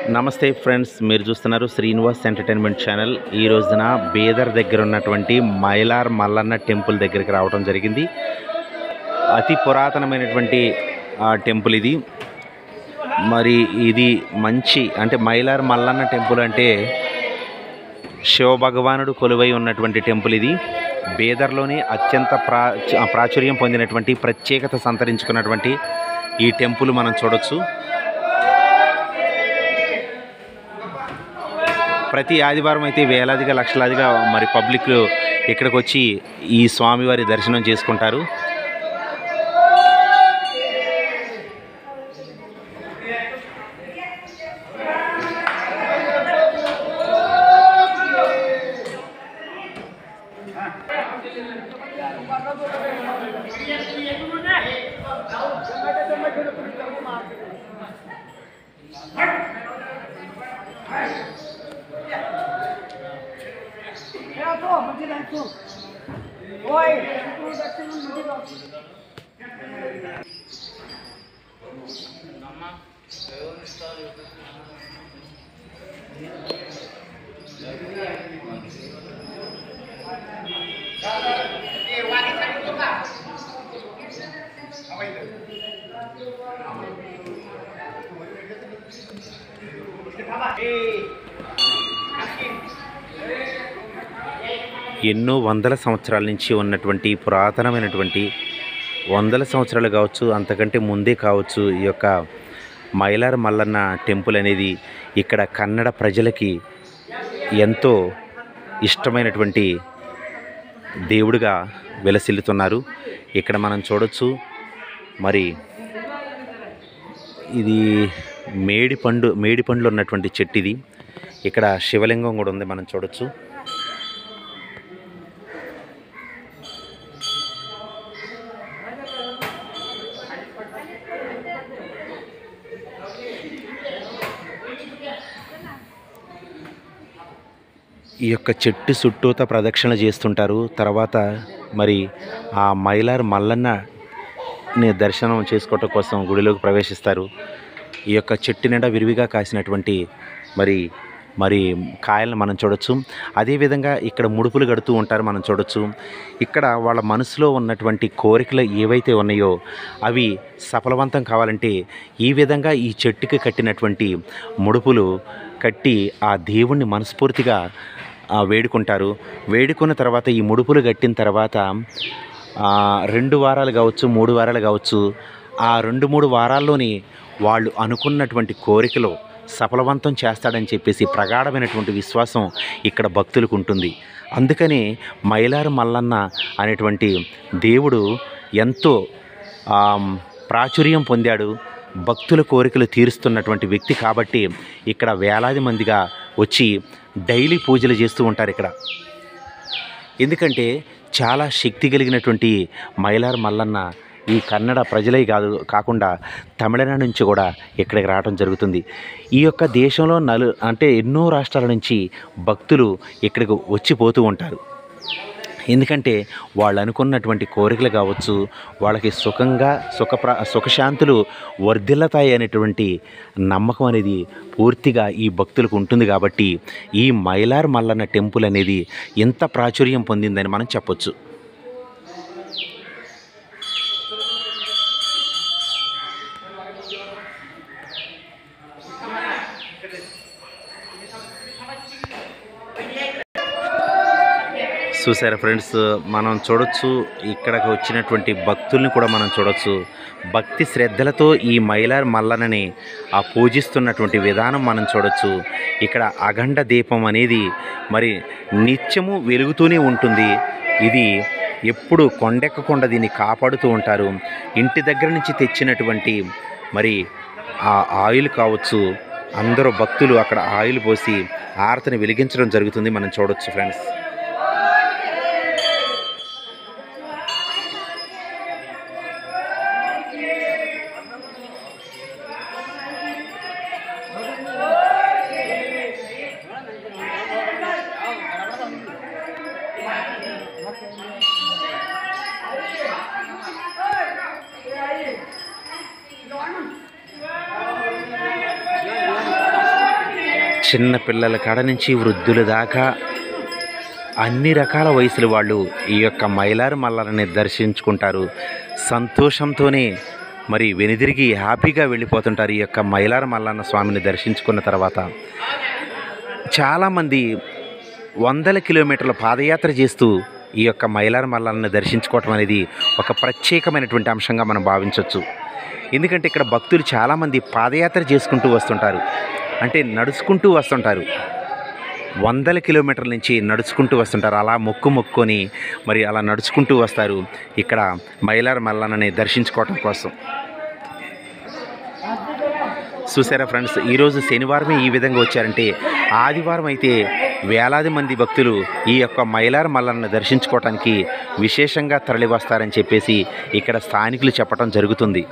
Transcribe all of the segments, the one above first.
నమస్తే ఫ్రెండ్స్ మీరు చూస్తున్నారు శ్రీనివాస్ ఎంటర్టైన్మెంట్ ఛానల్ ఈ రోజున బేదర్ దగ్గర ఉన్నటువంటి మైలార్ మల్లన్న టెంపుల్ దగ్గరికి రావడం జరిగింది అతి పురాతనమైనటువంటి ఆ, టెంపుల్ ఇది మరి ఇది మంచి అంటే మైలార్ మల్లన్న టెంపుల్ అంటే శివభగవానుడు కొలువై ఉన్నటువంటి టెంపుల్ ఇది బేదర్లోని అత్యంత ప్రా ప్రాచుర్యం పొందినటువంటి ప్రత్యేకత సంతరించుకున్నటువంటి ఈ టెంపుల్ మనం చూడొచ్చు ప్రతి ఆదివారం అయితే వేలాదిగా లక్షలాదిగా మరి పబ్లిక్ ఇక్కడికి వచ్చి ఈ స్వామివారి దర్శనం చేసుకుంటారు ఎన్నో వందల సంవత్సరాల నుంచి ఉన్నటువంటి పురాతనమైనటువంటి వందల సంవత్సరాలు కావచ్చు అంతకంటే ముందే కావచ్చు ఈ యొక్క మైలార్ మల్లన్న టెంపుల్ అనేది ఇక్కడ కన్నడ ప్రజలకి ఎంతో ఇష్టమైనటువంటి దేవుడిగా వెలసిల్లుతున్నారు ఇక్కడ మనం చూడొచ్చు మరి ఇది మేడి పండు మేడి పండ్లు ఉన్నటువంటి చెట్టు ఇది ఇక్కడ శివలింగం కూడా ఉంది మనం చూడొచ్చు ఈ యొక్క చెట్టు చుట్టూత ప్రదక్షిణ చేస్తుంటారు తర్వాత మరి ఆ మైలార్ మల్లన్న ని దర్శనం చేసుకోవటం కోసం గుడిలోకి ప్రవేశిస్తారు ఈ యొక్క చెట్టు నిండా విరివిగా కాసినటువంటి మరి మరి కాయలను మనం చూడొచ్చు అదేవిధంగా ఇక్కడ ముడుపులు కడుతూ ఉంటారు మనం చూడొచ్చు ఇక్కడ వాళ్ళ మనసులో ఉన్నటువంటి కోరికలు ఏవైతే ఉన్నాయో అవి సఫలవంతం కావాలంటే ఈ విధంగా ఈ చెట్టుకి కట్టినటువంటి ముడుపులు కట్టి ఆ దేవుణ్ణి మనస్ఫూర్తిగా ఆ, వేడుకుంటారు వేడుకున్న తర్వాత ఈ ముడుపులు కట్టిన తర్వాత ఆ, రెండు వారాలు కావచ్చు మూడు వారాలు కావచ్చు ఆ రెండు మూడు వారాల్లోని వాళ్ళు అనుకున్నటువంటి కోరికలు సఫలవంతం చేస్తాడని చెప్పేసి ప్రగాఢమైనటువంటి విశ్వాసం ఇక్కడ భక్తులకు ఉంటుంది అందుకని మైలారు మల్లన్న అనేటువంటి దేవుడు ఎంతో ఆ, ప్రాచుర్యం పొందాడు భక్తుల కోరికలు తీరుస్తున్నటువంటి వ్యక్తి కాబట్టి ఇక్కడ వేలాది మందిగా వచ్చి డైలీ పూజలు చేస్తూ ఉంటారు ఇక్కడ ఎందుకంటే చాలా శక్తి కలిగినటువంటి మైలార్ మల్లన్న ఈ కన్నడ ప్రజలే కాదు కాకుండా తమిళనాడు నుంచి కూడా ఇక్కడికి రావడం జరుగుతుంది ఈ యొక్క దేశంలో నలు అంటే ఎన్నో రాష్ట్రాల నుంచి భక్తులు ఇక్కడికి వచ్చిపోతూ ఉంటారు ఎందుకంటే వాళ్ళు అనుకున్నటువంటి కోరికలు కావచ్చు వాళ్ళకి సుఖంగా సుఖప్ర సుఖశాంతులు వర్ధిల్లతాయి అనేటువంటి నమ్మకం అనేది పూర్తిగా ఈ భక్తులకు ఉంటుంది కాబట్టి ఈ మైలార్ మల్లన్న టెంపుల్ అనేది ఎంత ప్రాచుర్యం పొందిందని మనం చెప్పొచ్చు చూసారా ఫ్రెండ్స్ మనం చూడొచ్చు ఇక్కడికి వచ్చినటువంటి భక్తుల్ని కూడా మనం చూడొచ్చు భక్తి శ్రద్ధలతో ఈ మైలార్ మల్లనని ఆ పూజిస్తున్నటువంటి విధానం మనం చూడొచ్చు ఇక్కడ అఖండ దీపం అనేది మరి నిత్యము వెలుగుతూనే ఉంటుంది ఇది ఎప్పుడు కొండెక్కకుండా దీన్ని కాపాడుతూ ఉంటారు ఇంటి దగ్గర నుంచి తెచ్చినటువంటి మరి ఆ ఆయిల్ కావచ్చు అందరూ భక్తులు అక్కడ ఆయిల్ పోసి ఆరతిని వెలిగించడం జరుగుతుంది మనం చూడొచ్చు ఫ్రెండ్స్ చిన్న పిల్లల కాడ నుంచి వృద్ధుల దాకా అన్ని రకాల వయసుల వాళ్ళు ఈ యొక్క మైలారు మల్లాలని దర్శించుకుంటారు సంతోషంతోనే మరి వెనుదిరిగి హ్యాపీగా వెళ్ళిపోతుంటారు ఈ యొక్క మైలార మల్లన్న స్వామిని దర్శించుకున్న తర్వాత చాలామంది వందల కిలోమీటర్ల పాదయాత్ర చేస్తూ ఈ యొక్క మైలార మల్లన్నని దర్శించుకోవటం అనేది ఒక ప్రత్యేకమైనటువంటి అంశంగా మనం భావించవచ్చు ఎందుకంటే ఇక్కడ భక్తులు చాలామంది పాదయాత్ర చేసుకుంటూ వస్తుంటారు అంటే నడుచుకుంటూ వస్తుంటారు వందల కిలోమీటర్ల నుంచి నడుచుకుంటూ వస్తుంటారు అలా మొక్కు మొక్కుకొని మరి అలా నడుచుకుంటూ వస్తారు ఇక్కడ మైలార మల్లన్నని దర్శించుకోవటం కోసం చూసారా ఫ్రెండ్స్ ఈరోజు శనివారమే ఈ విధంగా వచ్చారంటే ఆదివారం అయితే వేలాది మంది భక్తులు ఈ యొక్క మైలార మల్లన్నను దర్శించుకోవటానికి విశేషంగా తరలివస్తారని చెప్పేసి ఇక్కడ స్థానికులు చెప్పడం జరుగుతుంది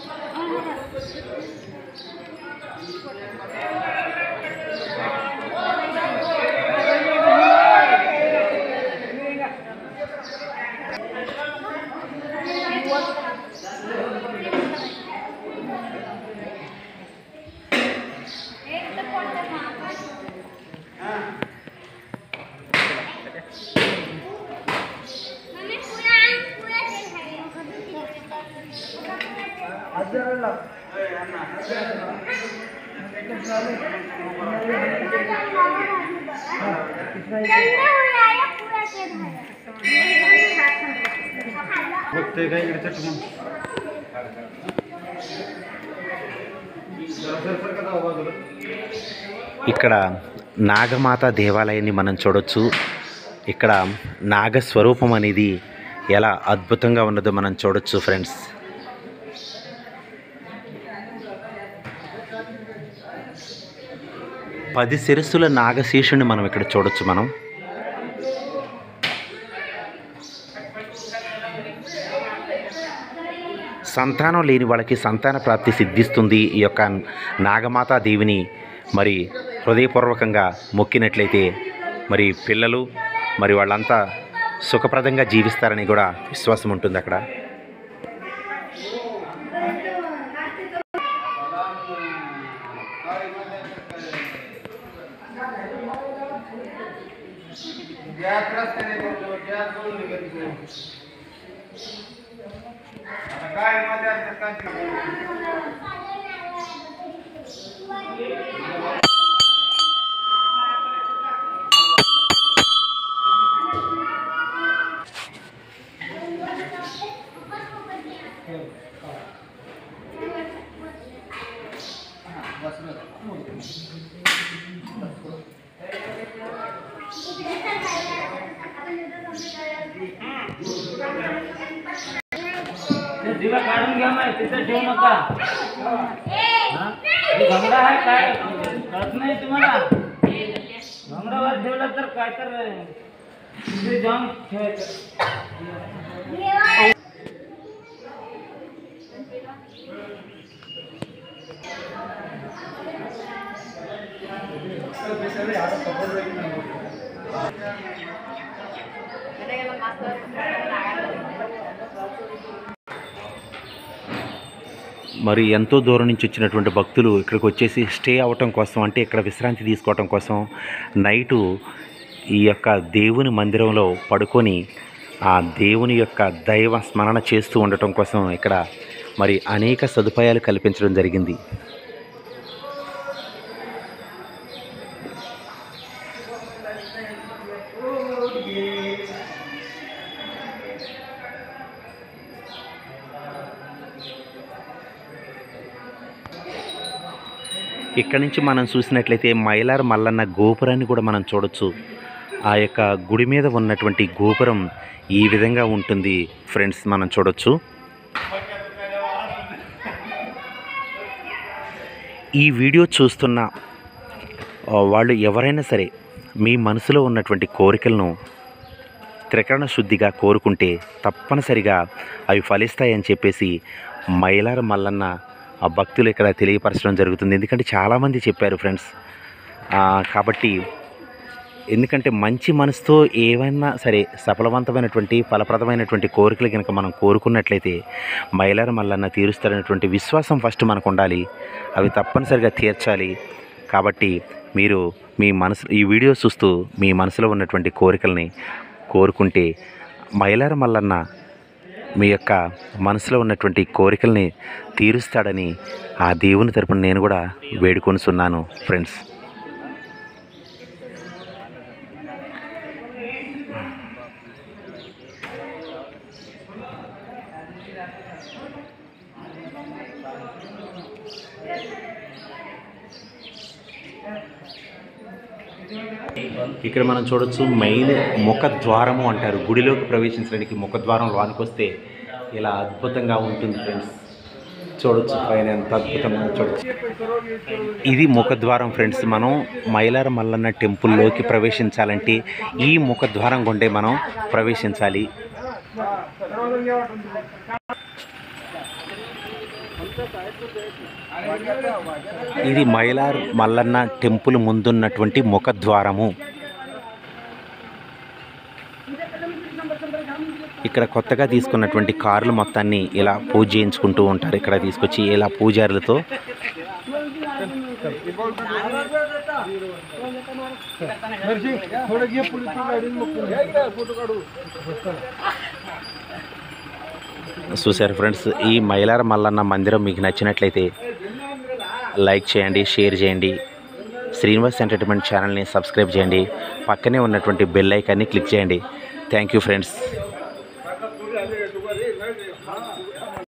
मम्मी पूरा पूरा तेल गंदा हो रहा है पूरा तेल बघते काय इकडे चट मग बाजूला ఇక్కడ నాగమాత దేవాలయాన్ని మనం చూడొచ్చు ఇక్కడ నాగస్వరూపం అనేది ఎలా అద్భుతంగా ఉన్నదో మనం చూడొచ్చు ఫ్రెండ్స్ పది శిరస్సుల నాగశేషుని మనం ఇక్కడ చూడొచ్చు మనం సంతానం లేని వాళ్ళకి సంతాన ప్రాప్తి సిద్ధిస్తుంది ఈ యొక్క నాగమాతా దేవిని మరి హృదయపూర్వకంగా మొక్కినట్లయితే మరి పిల్లలు మరి వాళ్ళంతా సుఖప్రదంగా జీవిస్తారని కూడా విశ్వాసం ఉంటుంది అక్కడ गॅस रस्त्याने करतो गॅस जोडून करतो आता काय मध्ये असतं काय ते दिवा काढून घ्या माहिती तिथं ठेवू नका हा? हे घंगडा आहे काय कळत नाही तुम्हाला घंगडावर ठेवला तर काय तर तिथे जाऊन ठेवायचं మరి ఎంతో దూరం నుంచి వచ్చినటువంటి భక్తులు ఇక్కడికి వచ్చేసి స్టే అవ్వటం కోసం అంటే ఇక్కడ విశ్రాంతి తీసుకోవటం కోసం నైటు ఈ యొక్క దేవుని మందిరంలో పడుకొని ఆ దేవుని యొక్క దైవ స్మరణ చేస్తూ ఉండటం కోసం ఇక్కడ మరి అనేక సదుపాయాలు కల్పించడం జరిగింది ఇక్కడ నుంచి మనం చూసినట్లయితే మైలార్ మల్లన్న గోపురాన్ని కూడా మనం చూడొచ్చు ఆ యొక్క గుడి మీద ఉన్నటువంటి గోపురం ఈ విధంగా ఉంటుంది ఫ్రెండ్స్ మనం చూడొచ్చు ఈ వీడియో చూస్తున్న ఆ, వాళ్ళు ఎవరైనా సరే మీ మనసులో ఉన్నటువంటి కోరికలను త్రికరణ శుద్ధిగా కోరుకుంటే తప్పనిసరిగా అవి ఫలిస్తాయని చెప్పేసి మైలార మల్లన్న ఆ భక్తులు ఇక్కడ తెలియపరచడం జరుగుతుంది ఎందుకంటే చాలామంది చెప్పారు ఫ్రెండ్స్ ఆ, కాబట్టి ఎందుకంటే మంచి మనసుతో ఏవైనా సరే సఫలవంతమైనటువంటి ఫలప్రదమైనటువంటి కోరికలు కనుక మనం కోరుకున్నట్లయితే మైలార మల్లన్న తీరుస్తారనేటువంటి విశ్వాసం ఫస్ట్ మనకు ఉండాలి అవి తప్పనిసరిగా తీర్చాలి కాబట్టి మీరు మీ మనసు ఈ వీడియో చూస్తూ మీ మనసులో ఉన్నటువంటి కోరికల్ని కోరుకుంటే మైలార మల్లన్న మీ యొక్క మనసులో ఉన్నటువంటి కోరికల్ని తీరుస్తాడని ఆ దేవుని తరపున నేను కూడా వేడుకొనిస్తున్నాను ఫ్రెండ్స్ ఇక్కడ మనం చూడొచ్చు మెయిన్ ముఖ ద్వారము అంటారు గుడిలోకి ప్రవేశించడానికి ముఖ ద్వారం లోనికి వస్తే ఇలా అద్భుతంగా ఉంటుంది ఫ్రెండ్స్ చూడొచ్చు పైన ఎంత అద్భుతంగా చూడొచ్చు ఇది ముఖద్వారం ఫ్రెండ్స్ మనం మైలార మల్లన్న టెంపుల్లోకి ప్రవేశించాలంటే ఈ ముఖద్వారం గుండే మనం ప్రవేశించాలి ఇది మైలార్ మల్లన్న టెంపుల్ ముందున్నటువంటి ముఖద్వారము ఇక్కడ కొత్తగా తీసుకున్నటువంటి కార్లు మొత్తాన్ని ఇలా పూజ చేయించుకుంటూ ఉంటారు ఇక్కడ తీసుకొచ్చి ఇలా పూజారులతో చూశారు ఫ్రెండ్స్ ఈ మైలార మల్లన్న మందిరం మీకు నచ్చినట్లయితే లైక్ చేయండి షేర్ చేయండి శ్రీనివాస్ ఎంటర్టైన్మెంట్ ఛానల్ని సబ్స్క్రైబ్ చేయండి పక్కనే ఉన్నటువంటి బెల్ ఐకాన్ని క్లిక్ చేయండి థ్యాంక్ యూ ఫ్రెండ్స్